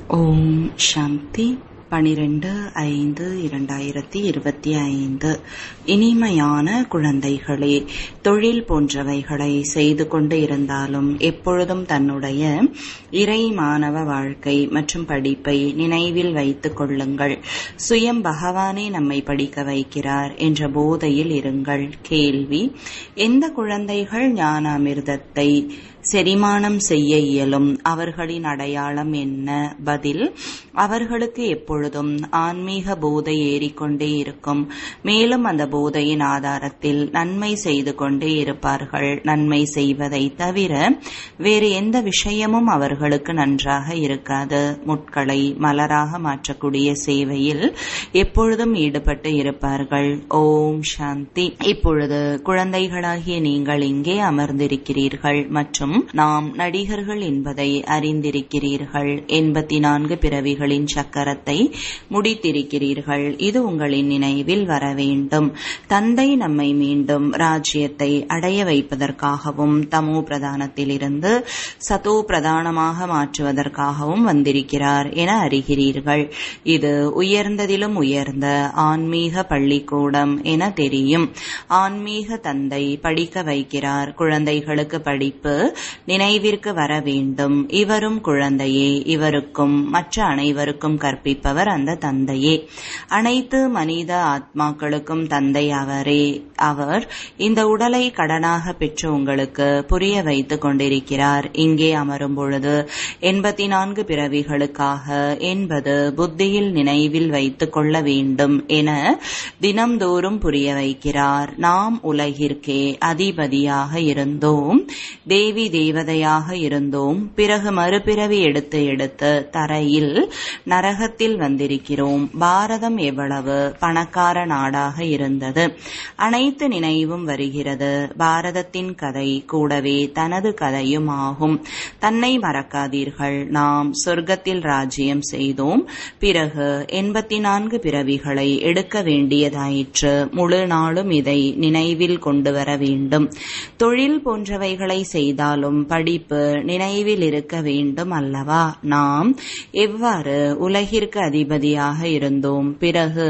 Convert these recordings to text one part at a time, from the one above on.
ஓம் சாந்தி பனிரெண்டு ஐந்து இரண்டாயிரத்தி இருபத்தி ஐந்து இனிமையான குழந்தைகளே தொழில் போன்றவைகளை செய்து கொண்டு இருந்தாலும் எப்பொழுதும் தன்னுடைய இறை மாணவ வாழ்க்கை மற்றும் படிப்பை நினைவில் வைத்துக் கொள்ளுங்கள் சுயம் பகவானே நம்மை படிக்க வைக்கிறார் என்ற போதையில் இருங்கள் கேள்வி எந்த குழந்தைகள் ஞான அமிர்தத்தை செரிமானம் செய்ய இயலும் அவர்களின் அடையாளம் என்ன பதில் அவர்களுக்கு எப்பொழுதும் ஆன்மீக போதை ஏறிக்கொண்டே இருக்கும் மேலும் அந்த போதையின் ஆதாரத்தில் நன்மை செய்து கொண்டே இருப்பார்கள் நன்மை செய்வதை தவிர வேறு எந்த விஷயமும் அவர்களுக்கு நன்றாக இருக்காது முட்களை மலராக மாற்றக்கூடிய சேவையில் எப்பொழுதும் ஈடுபட்டு இருப்பார்கள் ஓம் சாந்தி இப்பொழுது குழந்தைகளாகிய நீங்கள் இங்கே அமர்ந்திருக்கிறீர்கள் மற்றும் நாம் நடிகர்கள் என்பதை அறிந்திருக்கிறீர்கள் எண்பத்தி நான்கு பிறவிகளின் சக்கரத்தை முடித்திருக்கிறீர்கள் இது உங்களின் நினைவில் வர வேண்டும் தந்தை நம்மை மீண்டும் ராஜ்யத்தை அடைய வைப்பதற்காகவும் தமோ பிரதானத்திலிருந்து சதோ பிரதானமாக மாற்றுவதற்காகவும் வந்திருக்கிறார் என அறிகிறீர்கள் இது உயர்ந்ததிலும் உயர்ந்த ஆன்மீக பள்ளிக்கூடம் என தெரியும் ஆன்மீக தந்தை படிக்க வைக்கிறார் குழந்தைகளுக்கு படிப்பு நினைவிற்கு வர வேண்டும் இவரும் குழந்தையே இவருக்கும் மற்ற அனைவருக்கும் கற்பிப்பவர் அந்த தந்தையே அனைத்து மனித ஆத்மாக்களுக்கும் தந்தை அவரே அவர் இந்த உடலை கடனாக பெற்று உங்களுக்கு புரிய வைத்துக் கொண்டிருக்கிறார் இங்கே அமரும் பொழுது எண்பத்தி நான்கு பிறவிகளுக்காக என்பது புத்தியில் நினைவில் வைத்துக் கொள்ள வேண்டும் என தினம்தோறும் புரிய வைக்கிறார் நாம் உலகிற்கே அதிபதியாக இருந்தோம் தேவி தேவதையாக இருந்தோம் பிறகு மறுபிறவி எடுத்து எடுத்து தரையில் நரகத்தில் வந்திருக்கிறோம் பாரதம் எவ்வளவு பணக்கார நாடாக இருந்தது அனைத்து நினைவும் வருகிறது பாரதத்தின் கதை கூடவே தனது கதையும் ஆகும் தன்னை மறக்காதீர்கள் நாம் சொர்க்கத்தில் ராஜ்யம் செய்தோம் பிறகு எண்பத்தி நான்கு பிறவிகளை எடுக்க வேண்டியதாயிற்று முழு நாளும் இதை நினைவில் கொண்டு வர வேண்டும் தொழில் போன்றவைகளை செய்தாலும் படிப்பு நினைவில் இருக்க வேண்டும் அல்லவா நாம் எவ்வாறு உலகிற்கு அதிபதியாக இருந்தோம் பிறகு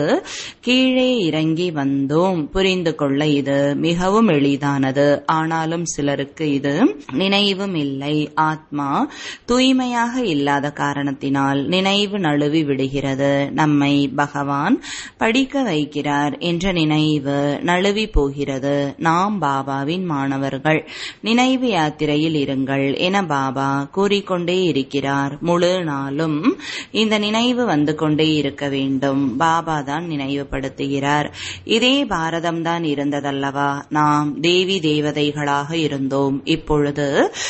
கீழே இறங்கி வந்தோம் புரிந்து கொள்ள இது மிகவும் எளிதானது ஆனாலும் சிலருக்கு இது நினைவும் இல்லை ஆத்மா தூய்மையாக இல்லாத காரணத்தினால் நினைவு நழுவி விடுகிறது நம்மை பகவான் படிக்க வைக்கிறார் என்ற நினைவு நழுவி போகிறது நாம் பாபாவின் மாணவர்கள் நினைவு யாத்திரையில் இருங்கள் என பாபா கூறிக்கொண்டே இருக்கிறார் முழு நாளும் இந்த நினைவு வந்து கொண்டே இருக்க வேண்டும் பாபா தான் நினைவுபடுத்துகிறார் இதே பாரதம் தான் இருந்ததல்லவா நாம் தேவி தேவதைகளாக இருந்தோம் இப்பொழுது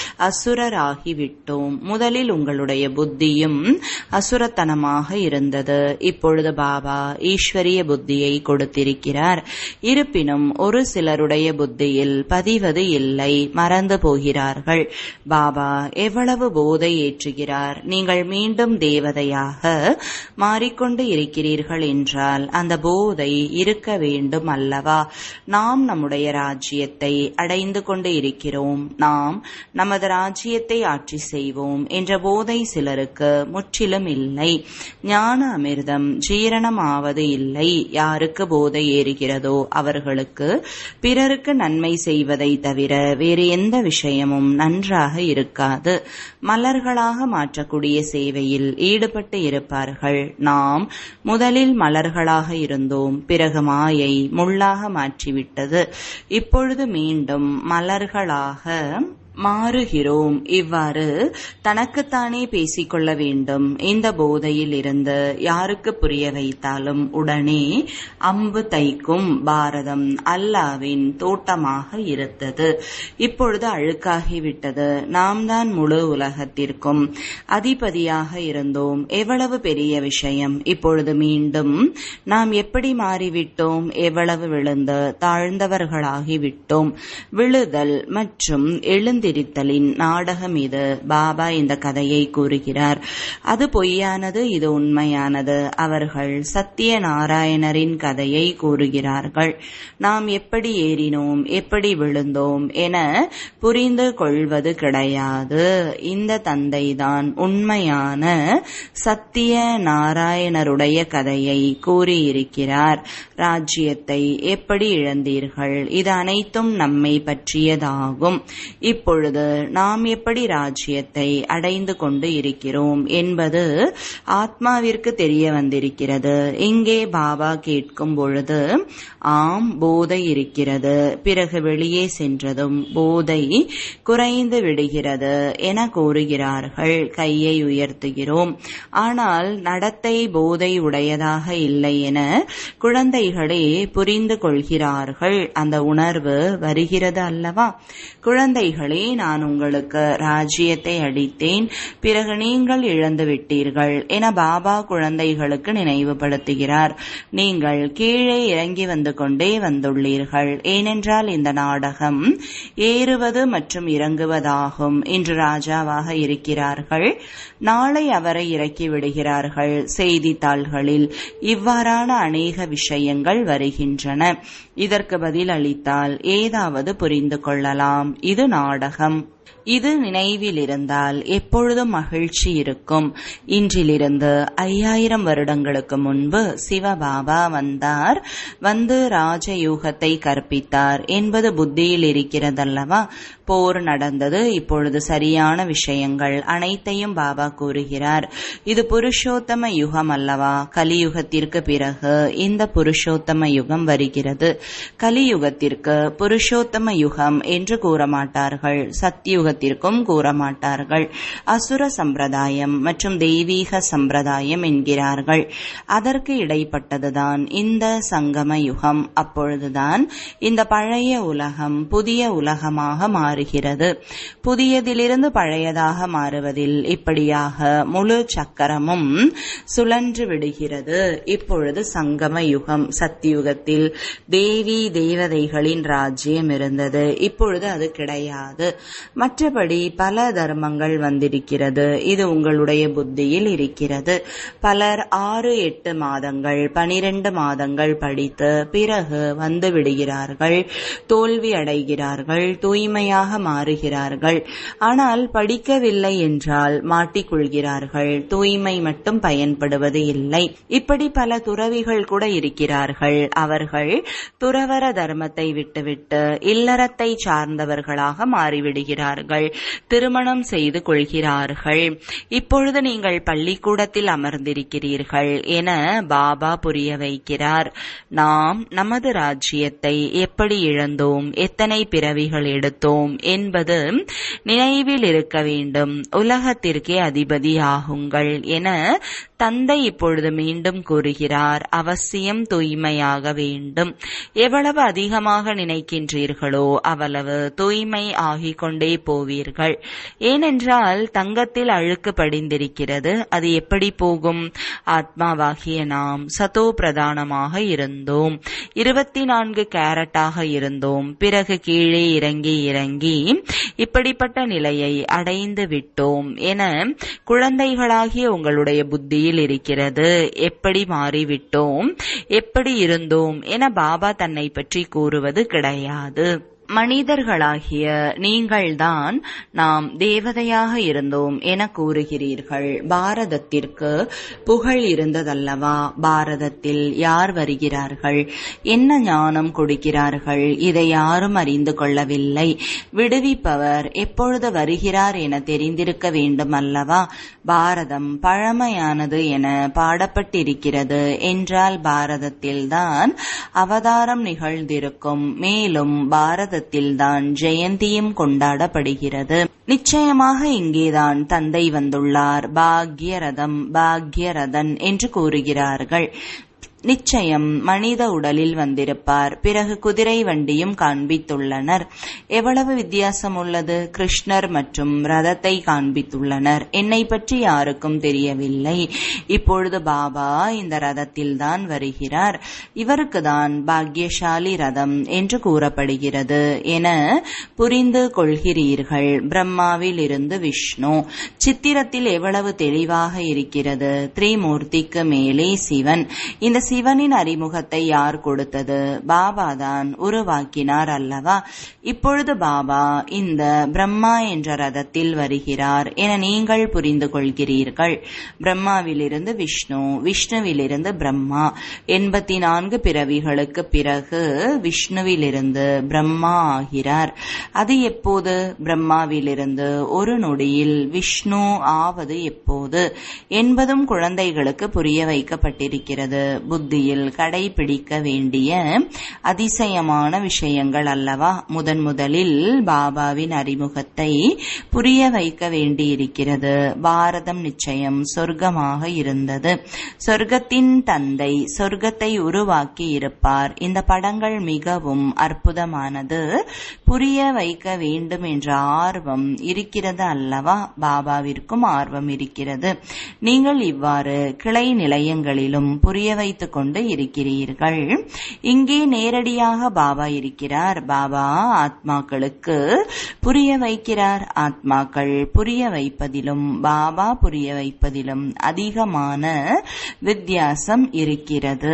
அசுரராகி விட்டோம் முதலில் உங்களுடைய புத்தியும் அசுரத்தனமாக இருந்தது இப்பொழுது பாபா ஈஸ்வரிய புத்தியை கொடுத்திருக்கிறார் இருப்பினும் ஒரு சிலருடைய புத்தியில் பதிவது இல்லை மறந்து போகிறார்கள் பாபா எவ்வளவு போதை ஏற்றுகிறார் நீங்கள் மீண்டும் தேவதையாக மாறிக்கொண்டு இருக்கிறீர்கள் என்றால் அந்த போதை இருக்க வேண்டும் அல்லவா நாம் நம்முடைய ராஜ்யத்தை அடைந்து கொண்டு இருக்கிறோம் நாம் நமது ராஜ்யத்தை ஆட்சி செய்வோம் என்ற போதை சிலருக்கு முற்றிலும் இல்லை ஞான அமிர்தம் ஜீரணம் ஆவது இல்லை யாருக்கு போதை ஏறுகிறதோ அவர்களுக்கு பிறருக்கு நன்மை செய்வதை தவிர வேறு எந்த விஷயமும் நன்றாக இருக்காது மலர்களாக மாற்றக்கூடிய சேவையில் ஈடுபட்டு இருப்பார்கள் நாம் முதலில் மலர்களாக இருந்தோம் பிறகு மாயை முள்ளாக மாற்றிவிட்டது இப்பொழுது மீண்டும் மலர்களாக மாறுகிறோம் இவ்வாறு தனக்குத்தானே பேசிக்கொள்ள வேண்டும் இந்த போதையில் இருந்து யாருக்கு புரிய வைத்தாலும் உடனே அம்பு தைக்கும் பாரதம் அல்லாவின் தோட்டமாக இருந்தது இப்பொழுது அழுக்காகிவிட்டது நாம் தான் முழு உலகத்திற்கும் அதிபதியாக இருந்தோம் எவ்வளவு பெரிய விஷயம் இப்பொழுது மீண்டும் நாம் எப்படி மாறிவிட்டோம் எவ்வளவு விழுந்து தாழ்ந்தவர்களாகிவிட்டோம் விழுதல் மற்றும் எழுந்தி பிரித்தெரித்தலின் நாடகம் இது பாபா இந்த கதையை கூறுகிறார் அது பொய்யானது இது உண்மையானது அவர்கள் சத்திய நாராயணரின் கதையை கூறுகிறார்கள் நாம் எப்படி ஏறினோம் எப்படி விழுந்தோம் என புரிந்து கொள்வது கிடையாது இந்த தந்தைதான் உண்மையான சத்திய நாராயணருடைய கதையை கூறியிருக்கிறார் ராஜ்யத்தை எப்படி இழந்தீர்கள் இது அனைத்தும் நம்மை பற்றியதாகும் இப்பொழுது நாம் எப்படி ராஜ்யத்தை அடைந்து கொண்டு இருக்கிறோம் என்பது ஆத்மாவிற்கு தெரிய வந்திருக்கிறது இங்கே பாபா கேட்கும் பொழுது ஆம் போதை இருக்கிறது பிறகு வெளியே சென்றதும் போதை குறைந்து விடுகிறது என கூறுகிறார்கள் கையை உயர்த்துகிறோம் ஆனால் நடத்தை போதை உடையதாக இல்லை என குழந்தைகளே புரிந்து கொள்கிறார்கள் அந்த உணர்வு வருகிறது அல்லவா குழந்தைகளே நான் உங்களுக்கு ராஜ்யத்தை அளித்தேன் பிறகு நீங்கள் இழந்து விட்டீர்கள் என பாபா குழந்தைகளுக்கு நினைவுபடுத்துகிறார் நீங்கள் கீழே இறங்கி வந்து கொண்டே வந்துள்ளீர்கள் ஏனென்றால் இந்த நாடகம் ஏறுவது மற்றும் இறங்குவதாகும் இன்று ராஜாவாக இருக்கிறார்கள் நாளை அவரை இறக்கி விடுகிறார்கள் செய்தித்தாள்களில் இவ்வாறான அநேக விஷயங்கள் வருகின்றன இதற்கு பதில் அளித்தால் ஏதாவது புரிந்து கொள்ளலாம் இது நாடகம் இது நினைவில் இருந்தால் எப்பொழுதும் மகிழ்ச்சி இருக்கும் இன்றிலிருந்து ஐயாயிரம் வருடங்களுக்கு முன்பு சிவபாபா வந்தார் வந்து ராஜயூகத்தை கற்பித்தார் என்பது புத்தியில் இருக்கிறதல்லவா போர் நடந்தது இப்பொழுது சரியான விஷயங்கள் அனைத்தையும் பாபா கூறுகிறார் இது புருஷோத்தம யுகம் அல்லவா கலியுகத்திற்கு பிறகு இந்த புருஷோத்தம யுகம் வருகிறது கலியுகத்திற்கு புருஷோத்தம யுகம் என்று கூற மாட்டார்கள் சத்தியுகத்திற்கும் கூற மாட்டார்கள் அசுர சம்பிரதாயம் மற்றும் தெய்வீக சம்பிரதாயம் என்கிறார்கள் அதற்கு இடைப்பட்டதுதான் இந்த சங்கம யுகம் அப்பொழுதுதான் இந்த பழைய உலகம் புதிய உலகமாக மாறுகிறது புதியதிலிருந்து பழையதாக மாறுவதில் இப்படியாக முழு சக்கரமும் சுழன்று விடுகிறது இப்பொழுது சங்கம யுகம் சத்தியுகத்தில் தேவி தேவதைகளின் ராஜ்யம் இருந்தது இப்பொழுது அது கிடையாது மற்றபடி பல தர்மங்கள் வந்திருக்கிறது இது உங்களுடைய புத்தியில் இருக்கிறது பலர் ஆறு எட்டு மாதங்கள் பனிரெண்டு மாதங்கள் படித்து பிறகு வந்து விடுகிறார்கள் தோல்வி அடைகிறார்கள் தூய்மையாக மாறுகிறார்கள் ஆனால் படிக்கவில்லை என்றால் மாட்டிக்கொள்கிறார்கள் தூய்மை மட்டும் பயன்படுவது இல்லை இப்படி பல துறவிகள் கூட இருக்கிறார்கள் அவர்கள் துறவர தர்மத்தை விட்டுவிட்டு இல்லறத்தை சார்ந்தவர்களாக மாறிவிடுகிறார்கள் திருமணம் செய்து கொள்கிறார்கள் இப்பொழுது நீங்கள் பள்ளிக்கூடத்தில் அமர்ந்திருக்கிறீர்கள் என பாபா புரிய வைக்கிறார் நாம் நமது ராஜ்யத்தை எப்படி இழந்தோம் எத்தனை பிறவிகள் எடுத்தோம் என்பது நினைவில் இருக்க வேண்டும் உலகத்திற்கே அதிபதியாகுங்கள் என தந்தை இப்பொழுது மீண்டும் கூறுகிறார் அவசியம் தூய்மையாக வேண்டும் எவ்வளவு அதிகமாக நினைக்கின்றீர்களோ அவ்வளவு தூய்மை ஆகிக் கொண்டே போவீர்கள் ஏனென்றால் தங்கத்தில் அழுக்கு படிந்திருக்கிறது அது எப்படி போகும் ஆத்மாவாகிய நாம் சதோ பிரதானமாக இருந்தோம் இருபத்தி நான்கு கேரட்டாக இருந்தோம் பிறகு கீழே இறங்கி இறங்கி இப்படிப்பட்ட நிலையை அடைந்து விட்டோம் என குழந்தைகளாகிய உங்களுடைய புத்தியில் இருக்கிறது எப்படி மாறிவிட்டோம் எப்படி இருந்தோம் என பாபா தன்னை பற்றி கூறுவது கிடையாது மனிதர்களாகிய நீங்கள்தான் நாம் தேவதையாக இருந்தோம் என கூறுகிறீர்கள் பாரதத்திற்கு புகழ் இருந்ததல்லவா பாரதத்தில் யார் வருகிறார்கள் என்ன ஞானம் கொடுக்கிறார்கள் இதை யாரும் அறிந்து கொள்ளவில்லை விடுவிப்பவர் எப்பொழுது வருகிறார் என தெரிந்திருக்க வேண்டும் அல்லவா பாரதம் பழமையானது என பாடப்பட்டிருக்கிறது என்றால் பாரதத்தில்தான் அவதாரம் நிகழ்ந்திருக்கும் மேலும் பாரத பாரதத்தில்தான் ஜெயந்தியும் கொண்டாடப்படுகிறது நிச்சயமாக இங்கேதான் தந்தை வந்துள்ளார் பாக்யரதம் பாக்யரதன் என்று கூறுகிறார்கள் நிச்சயம் மனித உடலில் வந்திருப்பார் பிறகு குதிரை வண்டியும் காண்பித்துள்ளனர் எவ்வளவு வித்தியாசம் உள்ளது கிருஷ்ணர் மற்றும் ரதத்தை காண்பித்துள்ளனர் என்னை பற்றி யாருக்கும் தெரியவில்லை இப்பொழுது பாபா இந்த ரதத்தில் தான் வருகிறார் இவருக்கு தான் பாக்யசாலி ரதம் என்று கூறப்படுகிறது என புரிந்து கொள்கிறீர்கள் பிரம்மாவில் இருந்து விஷ்ணு சித்திரத்தில் எவ்வளவு தெளிவாக இருக்கிறது திரிமூர்த்திக்கு மேலே சிவன் இந்த சிவனின் அறிமுகத்தை யார் கொடுத்தது பாபா தான் உருவாக்கினார் அல்லவா இப்பொழுது பாபா இந்த பிரம்மா என்ற ரதத்தில் வருகிறார் என நீங்கள் புரிந்து கொள்கிறீர்கள் பிரம்மாவிலிருந்து விஷ்ணு விஷ்ணுவிலிருந்து பிரம்மா எண்பத்தி நான்கு பிறவிகளுக்கு பிறகு விஷ்ணுவிலிருந்து பிரம்மா ஆகிறார் அது எப்போது பிரம்மாவிலிருந்து ஒரு நொடியில் விஷ்ணு ஆவது எப்போது என்பதும் குழந்தைகளுக்கு புரிய வைக்கப்பட்டிருக்கிறது புத்தியில் கடைபிடிக்க வேண்டிய அதிசயமான விஷயங்கள் அல்லவா முதன் முதலில் பாபாவின் அறிமுகத்தை புரிய வைக்க வேண்டியிருக்கிறது பாரதம் நிச்சயம் சொர்க்கமாக இருந்தது சொர்க்கத்தின் தந்தை சொர்க்கத்தை உருவாக்கி இருப்பார் இந்த படங்கள் மிகவும் அற்புதமானது புரிய வைக்க வேண்டும் என்ற ஆர்வம் இருக்கிறது அல்லவா பாபாவிற்கும் ஆர்வம் இருக்கிறது நீங்கள் இவ்வாறு கிளை நிலையங்களிலும் புரிய வைத்துக் கொண்டு இருக்கிறீர்கள் இங்கே நேரடியாக பாபா இருக்கிறார் பாபா ஆத்மாக்களுக்கு புரிய வைக்கிறார் ஆத்மாக்கள் புரிய வைப்பதிலும் பாபா புரிய வைப்பதிலும் அதிகமான வித்தியாசம் இருக்கிறது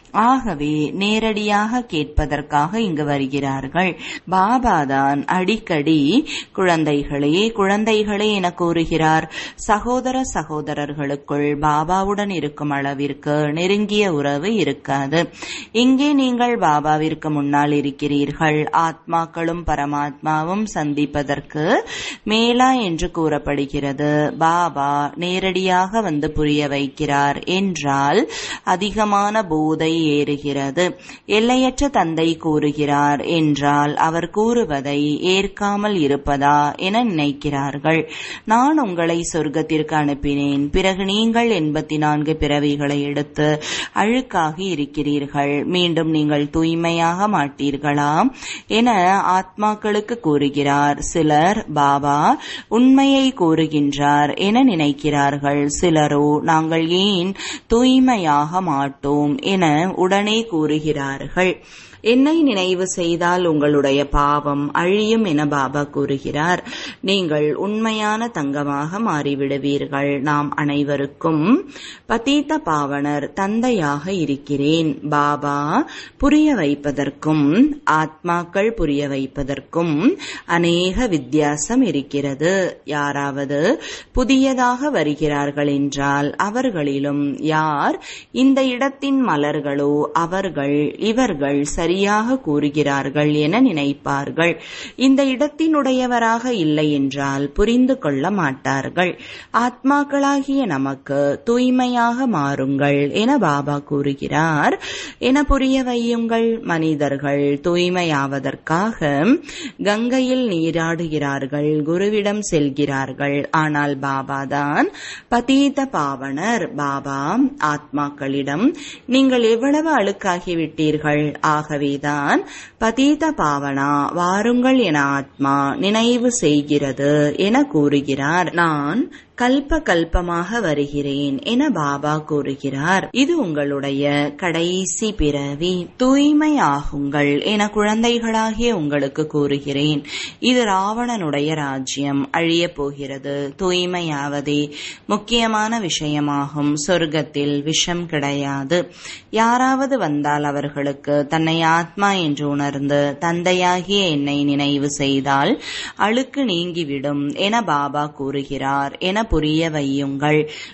ஆகவே நேரடியாக கேட்பதற்காக இங்கு வருகிறார்கள் பாபாதான் அடிக்கடி குழந்தைகளே குழந்தைகளே என கூறுகிறார் சகோதர சகோதரர்களுக்குள் பாபாவுடன் இருக்கும் அளவிற்கு நெருங்கிய உறவு இருக்காது இங்கே நீங்கள் பாபாவிற்கு முன்னால் இருக்கிறீர்கள் ஆத்மாக்களும் பரமாத்மாவும் சந்திப்பதற்கு மேலா என்று கூறப்படுகிறது பாபா நேரடியாக வந்து புரிய வைக்கிறார் என்றால் அதிகமான போதை ஏறுகிறது எல்லையற்ற தந்தை கூறுகிறார் என்றால் அவர் கூறுவதை ஏற்காமல் இருப்பதா என நினைக்கிறார்கள் நான் உங்களை சொர்க்கத்திற்கு அனுப்பினேன் பிறகு நீங்கள் எண்பத்தி நான்கு பிறவிகளை எடுத்து அழுக்காகி இருக்கிறீர்கள் மீண்டும் நீங்கள் தூய்மையாக மாட்டீர்களா என ஆத்மாக்களுக்கு கூறுகிறார் சிலர் பாபா உண்மையை கூறுகின்றார் என நினைக்கிறார்கள் சிலரோ நாங்கள் ஏன் தூய்மையாக மாட்டோம் என உடனே கூறுகிறார்கள் என்னை நினைவு செய்தால் உங்களுடைய பாவம் அழியும் என பாபா கூறுகிறார் நீங்கள் உண்மையான தங்கமாக மாறிவிடுவீர்கள் நாம் அனைவருக்கும் பதீத்த பாவனர் தந்தையாக இருக்கிறேன் பாபா புரிய வைப்பதற்கும் ஆத்மாக்கள் புரிய வைப்பதற்கும் அநேக வித்தியாசம் இருக்கிறது யாராவது புதியதாக வருகிறார்கள் என்றால் அவர்களிலும் யார் இந்த இடத்தின் மலர்களோ அவர்கள் இவர்கள் சரியாக கூறுகிறார்கள் என நினைப்பார்கள் இந்த இடத்தினுடையவராக இல்லை என்றால் புரிந்து கொள்ள மாட்டார்கள் ஆத்மாக்களாகிய நமக்கு தூய்மையாக மாறுங்கள் என பாபா கூறுகிறார் என புரிய வையுங்கள் மனிதர்கள் தூய்மையாவதற்காக கங்கையில் நீராடுகிறார்கள் குருவிடம் செல்கிறார்கள் ஆனால் பாபாதான் பதீத பாவனர் பாபா ஆத்மாக்களிடம் நீங்கள் எவ்வளவு அழுக்காகிவிட்டீர்கள் ஆகவேதான் பதீத பாவனா வாருங்கள் என ஆத்மா நினைவு செய்கிறது என கூறுகிறார் நான் கல்ப கல்பமாக வருகிறேன் என பாபா கூறுகிறார் இது உங்களுடைய கடைசி பிறவி தூய்மையாகுங்கள் என குழந்தைகளாகிய உங்களுக்கு கூறுகிறேன் இது ராவணனுடைய ராஜ்யம் அழியப் போகிறது தூய்மையாவதே முக்கியமான விஷயமாகும் சொர்க்கத்தில் விஷம் கிடையாது யாராவது வந்தால் அவர்களுக்கு தன்னை ஆத்மா என்று உணர்ந்து தந்தையாகிய என்னை நினைவு செய்தால் அழுக்கு நீங்கிவிடும் என பாபா கூறுகிறார் என புரிய வையுங்கள்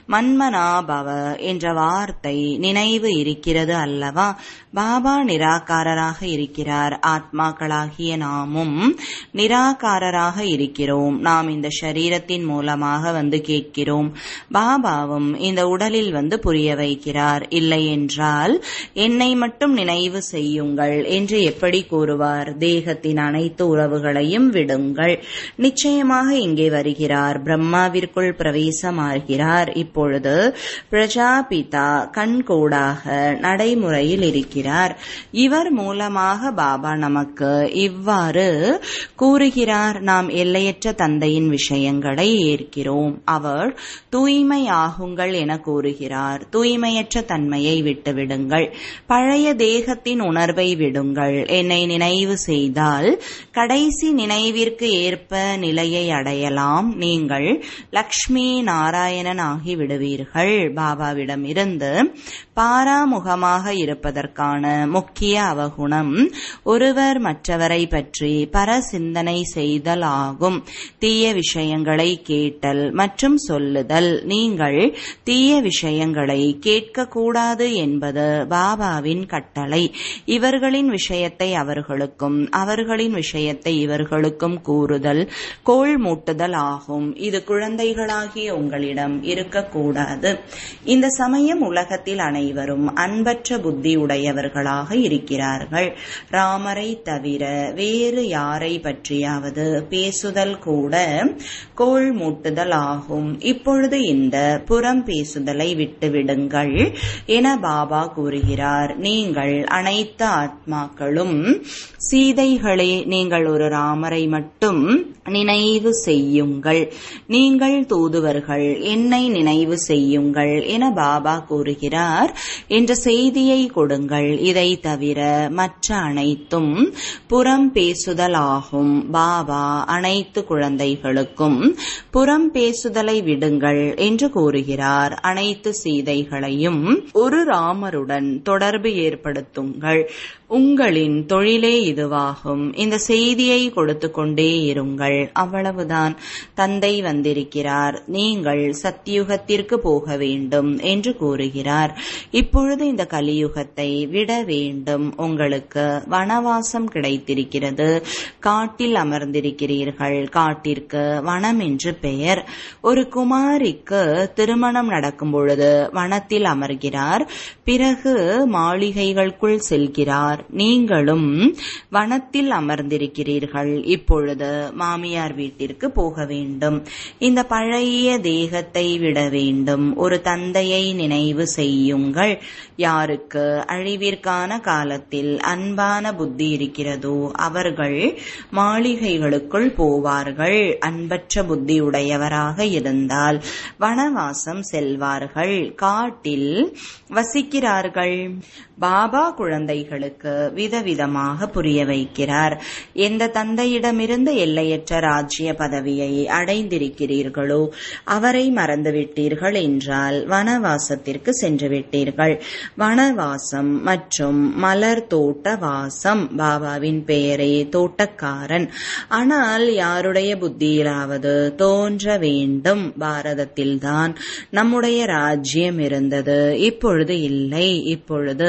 மன்மனாபவ என்ற வார்த்தை நினைவு இருக்கிறது அல்லவா பாபா நிராகாரராக இருக்கிறார் ஆத்மாக்களாகிய நாமும் நிராகாரராக இருக்கிறோம் நாம் இந்த சரீரத்தின் மூலமாக வந்து கேட்கிறோம் பாபாவும் இந்த உடலில் வந்து புரிய வைக்கிறார் இல்லை என்றால் என்னை மட்டும் நினைவு செய்யுங்கள் என்று எப்படி கூறுவார் தேகத்தின் அனைத்து உறவுகளையும் விடுங்கள் நிச்சயமாக இங்கே வருகிறார் பிரம்மாவிற்குள் பிரவேசமாகிறார் இப்பொழுது பிரஜாபிதா கண்கூடாக நடைமுறையில் இருக்கிறார் இவர் மூலமாக பாபா நமக்கு இவ்வாறு கூறுகிறார் நாம் எல்லையற்ற தந்தையின் விஷயங்களை ஏற்கிறோம் அவர் தூய்மையாகுங்கள் என கூறுகிறார் தூய்மையற்ற தன்மையை விட்டுவிடுங்கள் பழைய தேகத்தின் உணர்வை விடுங்கள் என்னை நினைவு செய்தால் கடைசி நினைவிற்கு ஏற்ப நிலையை அடையலாம் நீங்கள் லக்ஷ்மி நாராயணன் ஆகி விடுவீர்கள் பாபாவிடம் இருந்து பாராமுகமாக இருப்பதற்கான முக்கிய அவகுணம் ஒருவர் மற்றவரை பற்றி பர சிந்தனை செய்தல் ஆகும் தீய விஷயங்களை கேட்டல் மற்றும் சொல்லுதல் நீங்கள் தீய விஷயங்களை கேட்கக்கூடாது என்பது பாபாவின் கட்டளை இவர்களின் விஷயத்தை அவர்களுக்கும் அவர்களின் விஷயத்தை இவர்களுக்கும் கூறுதல் கோள் மூட்டுதல் ஆகும் இது குழந்தைகளாகிய உங்களிடம் இருக்கக்கூடாது இந்த சமயம் உலகத்தில் அனைவரும் அன்பற்ற புத்தி உடையவர்களாக இருக்கிறார்கள் ராமரை தவிர வேறு யாரை பற்றியாவது பேசுதல் கூட கோள் மூட்டுதல் ஆகும் இப்பொழுது இந்த புறம் பேசுதலை விட்டுவிடுங்கள் என பாபா கூறுகிறார் நீங்கள் அனைத்து ஆத்மாக்களும் சீதைகளே நீங்கள் ஒரு ராமரை மட்டும் நினைவு செய்யுங்கள் நீங்கள் தூதுவர்கள் என்னை நினைவு செய்யுங்கள் என பாபா கூறுகிறார் என்ற செய்தியை கொடுங்கள் இதை தவிர மற்ற அனைத்தும் புறம் பேசுதல் ஆகும் பாபா அனைத்து குழந்தைகளுக்கும் புறம் பேசுதலை விடுங்கள் என்று கூறுகிறார் அனைத்து சீதைகளையும் ஒரு ராமருடன் தொடர்பு ஏற்படுத்துங்கள் உங்களின் தொழிலே இதுவாகும் இந்த செய்தியை கொடுத்து கொண்டே இருங்கள் அவ்வளவுதான் தந்தை வந்திருக்கிறார் நீங்கள் சத்தியுகத்திற்கு போக வேண்டும் என்று கூறுகிறார் இப்பொழுது இந்த கலியுகத்தை விட வேண்டும் உங்களுக்கு வனவாசம் கிடைத்திருக்கிறது காட்டில் அமர்ந்திருக்கிறீர்கள் காட்டிற்கு வனம் என்று பெயர் ஒரு குமாரிக்கு திருமணம் நடக்கும் பொழுது வனத்தில் அமர்கிறார் பிறகு மாளிகைகளுக்குள் செல்கிறார் நீங்களும் வனத்தில் அமர்ந்திருக்கிறீர்கள் இப்பொழுது மாமியார் வீட்டிற்கு போக வேண்டும் இந்த பழைய தேகத்தை விட வேண்டும் ஒரு தந்தையை நினைவு செய்யுங்கள் யாருக்கு அழிவிற்கான காலத்தில் அன்பான புத்தி இருக்கிறதோ அவர்கள் மாளிகைகளுக்குள் போவார்கள் அன்பற்ற புத்தி உடையவராக இருந்தால் வனவாசம் செல்வார்கள் காட்டில் வசிக்கிறார்கள் பாபா குழந்தைகளுக்கு விதவிதமாக புரிய வைக்கிறார் எந்த தந்தையிடமிருந்து எல்லையற்ற ராஜ்ய பதவியை அடைந்திருக்கிறீர்களோ அவரை மறந்துவிட்டீர்கள் என்றால் வனவாசத்திற்கு சென்று விட்டீர்கள் வனவாசம் மற்றும் மலர் தோட்ட வாசம் பாபாவின் பெயரே தோட்டக்காரன் ஆனால் யாருடைய புத்தியிலாவது தோன்ற வேண்டும் பாரதத்தில்தான் நம்முடைய ராஜ்யம் இருந்தது இப்பொழுது இல்லை இப்பொழுது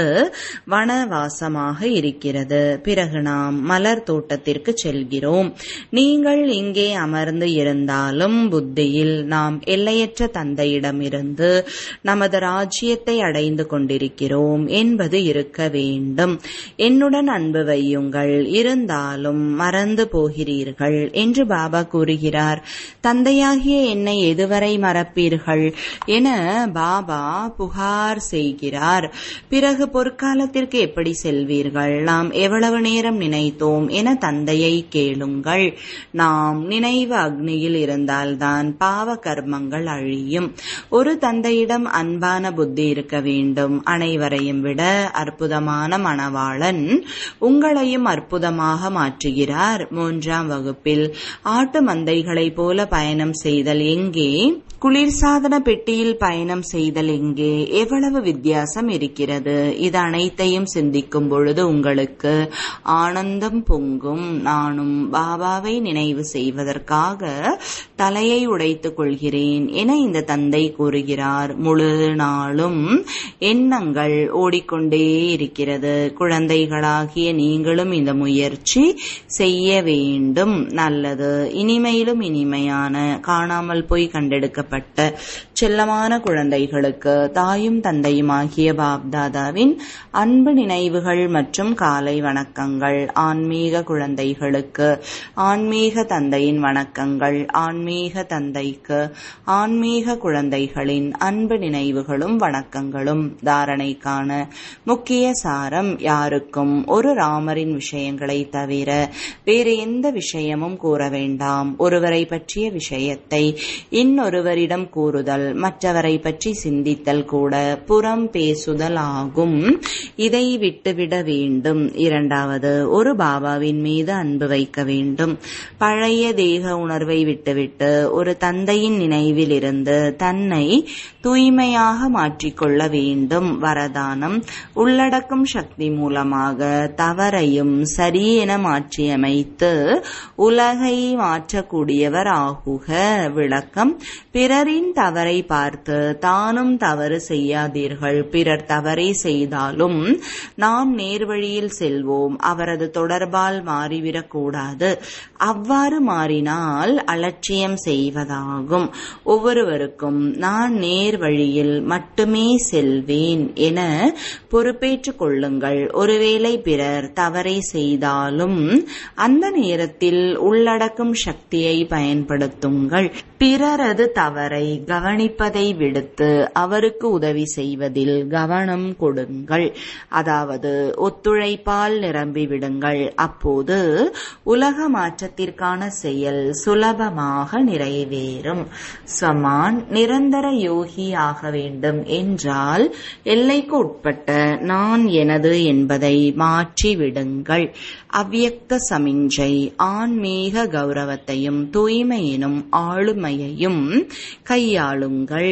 வனவாசமாக இருக்கிறது பிறகு நாம் மலர் தோட்டத்திற்கு செல்கிறோம் நீங்கள் இங்கே அமர்ந்து இருந்தாலும் புத்தியில் நாம் எல்லையற்ற தந்தையிடமிருந்து நமது ராஜ்யத்தை அடைந்து கொண்டிருக்கிறோம் என்பது இருக்க வேண்டும் என்னுடன் அன்பு வையுங்கள் இருந்தாலும் மறந்து போகிறீர்கள் என்று பாபா கூறுகிறார் தந்தையாகிய என்னை எதுவரை மறப்பீர்கள் என பாபா புகார் செய்கிறார் பிறகு பொற்காலத்திற்கு எப்படி செல்வீர்கள் நாம் எவ்வளவு நேரம் நினைத்தோம் என தந்தையை கேளுங்கள் நாம் நினைவு அக்னியில் இருந்தால்தான் பாவ கர்மங்கள் அழியும் ஒரு தந்தையிடம் அன்பான புத்தி இருக்க வேண்டும் அனைவரையும் விட அற்புதமான மணவாளன் உங்களையும் அற்புதமாக மாற்றுகிறார் மூன்றாம் வகுப்பில் ஆட்டு மந்தைகளைப் போல பயணம் செய்தல் எங்கே குளிர்சாதன பெட்டியில் பயணம் செய்தல் எங்கே எவ்வளவு வித்தியாசம் இருக்கிறது இது அனைத்தையும் சிந்திக்கும் பொழுது உங்களுக்கு ஆனந்தம் பொங்கும் நானும் பாபாவை நினைவு செய்வதற்காக தலையை உடைத்துக் கொள்கிறேன் என இந்த தந்தை கூறுகிறார் முழு நாளும் எண்ணங்கள் ஓடிக்கொண்டே இருக்கிறது குழந்தைகளாகிய நீங்களும் இந்த முயற்சி செய்ய வேண்டும் நல்லது இனிமையிலும் இனிமையான காணாமல் போய் கண்டெடுக்கப்பட்ட செல்லமான குழந்தைகளுக்கு தாயும் தந்தையுமாகிய பாப்தாதாவின் அன்பு நினைவுகள் மற்றும் காலை வணக்கங்கள் ஆன்மீக குழந்தைகளுக்கு ஆன்மீக தந்தையின் வணக்கங்கள் ஆன்மீக தந்தைக்கு ஆன்மீக குழந்தைகளின் அன்பு நினைவுகளும் வணக்கங்களும் தாரணைக்கான முக்கிய சாரம் யாருக்கும் ஒரு ராமரின் விஷயங்களை தவிர வேறு எந்த விஷயமும் கூற வேண்டாம் ஒருவரை பற்றிய விஷயத்தை இன்னொருவரிடம் கூறுதல் மற்றவரை பற்றி சிந்தித்தல் கூட புறம் பேசுதல் ஆகும் இதை விட்டுவிட வேண்டும் இரண்டாவது ஒரு பாபாவின் மீது அன்பு வைக்க வேண்டும் பழைய தேக உணர்வை விட்டுவிட்டு ஒரு தந்தையின் நினைவில் இருந்து தன்னை தூய்மையாக மாற்றிக்கொள்ள வேண்டும் வரதானம் உள்ளடக்கும் சக்தி மூலமாக தவறையும் சரியென மாற்றியமைத்து உலகை மாற்றக்கூடியவர் ஆகுக விளக்கம் பிறரின் தவறை பார்த்து தானும் தவறு செய்யாதீர்கள் பிறர் தவறை செய்தாலும் நாம் நேர்வழியில் செல்வோம் அவரது தொடர்பால் மாறிவிடக்கூடாது அவ்வாறு மாறினால் அலட்சியம் செய்வதாகும் ஒவ்வொருவருக்கும் நான் நேர் வழியில் மட்டுமே செல்வேன் என பொறுப்பேற்றுக் கொள்ளுங்கள் ஒருவேளை பிறர் தவறை செய்தாலும் அந்த நேரத்தில் உள்ளடக்கும் சக்தியை பயன்படுத்துங்கள் பிறரது தவறை கவனிப்பதை விடுத்து அவருக்கு உதவி செய்வதில் கவனம் கொடுங்கள் அதாவது ஒத்துழைப்பால் நிரம்பிவிடுங்கள் அப்போது உலக மாற்றத்திற்கான செயல் சுலபமாக நிறைவேறும் சமான் நிரந்தர யோகி ஆக வேண்டும் என்றால் எல்லைக்கு உட்பட்ட நான் எனது என்பதை மாற்றிவிடுங்கள் அவ்வியக்த சமிஞ்சை ஆன்மீக கௌரவத்தையும் தூய்மையினும் ஆளுமையையும் கையாளுங்கள்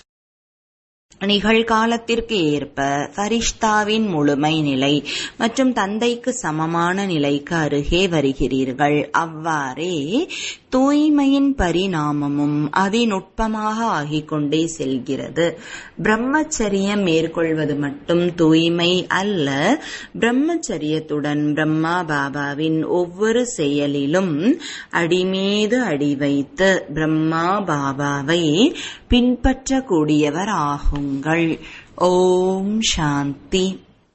நிகழ்காலத்திற்கு ஏற்ப ஃபரிஷ்தாவின் முழுமை நிலை மற்றும் தந்தைக்கு சமமான நிலைக்கு அருகே வருகிறீர்கள் அவ்வாறே தூய்மையின் பரிணாமமும் அதிநுட்பமாக ஆகிக் கொண்டே செல்கிறது பிரம்மச்சரியம் மேற்கொள்வது மட்டும் தூய்மை அல்ல பிரம்மச்சரியத்துடன் பிரம்மா பாபாவின் ஒவ்வொரு செயலிலும் அடிமீது அடி வைத்து பிரம்மா பாபாவை பின்பற்றக்கூடியவர் ஆகுங்கள் ஓம் சாந்தி